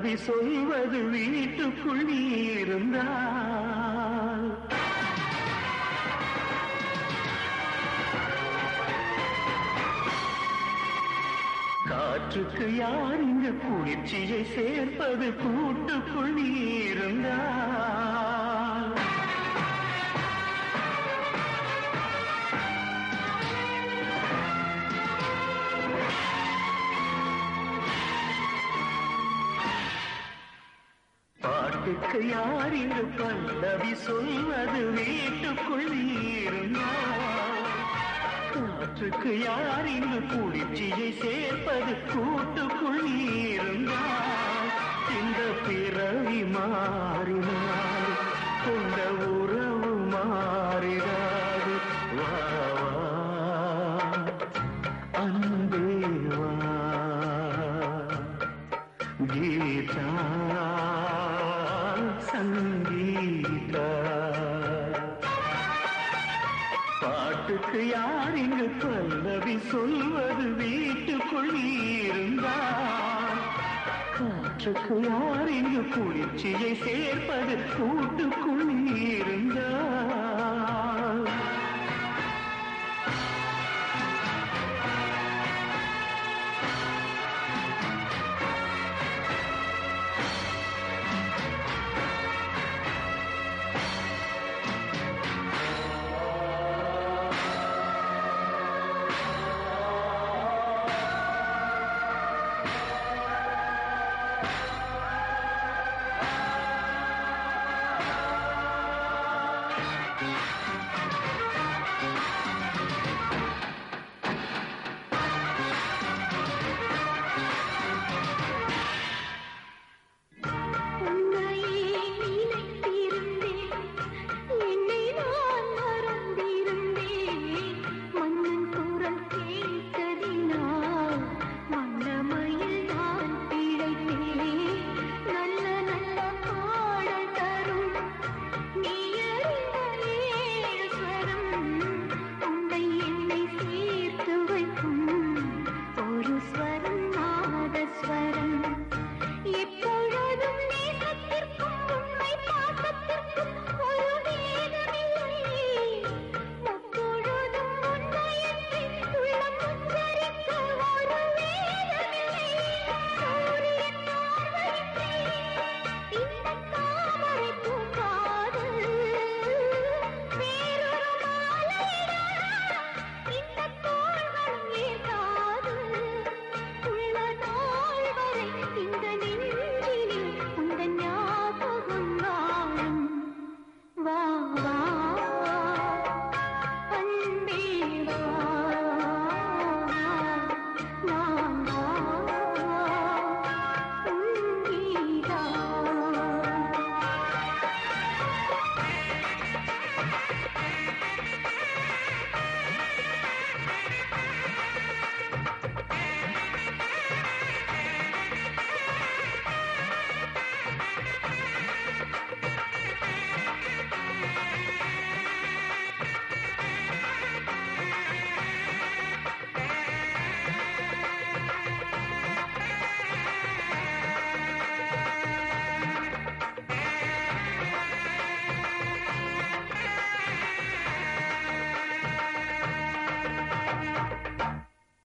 பல்லவி சொல்வது வீட்டுக்குள் நீ இருந்தால் காற்றுக்கு யார் இங்கு குளிர்ச்சியை சேர்ப்பது கூட்டுக்குள் நீ இருந்தால் பாட்டுக்கு யார் இங்கு பல்லவி சொல்வது வீட்டுக்குள் நீ இருந்தால் காற்றுக்கு யார் இங்கு குளிர்ச்சியை சேர்ப்பது கூட்டுக்குள் நீ இருந்தால் இந்த பிறவி மாறினால் கொண்ட உறவு மாறிடாது வா வா அன்பே வா கீதா சங்கீதா பாட்டுக்கு யார் இங்கு பல்லவி சொல்வது வீட்டுக்குள் நீ இருந்தால் காற்றுக்கு யார் இங்கு குளிர்ச்சியை சேர்ப்பது கூட்டுக்குள் நீ இருந்தால்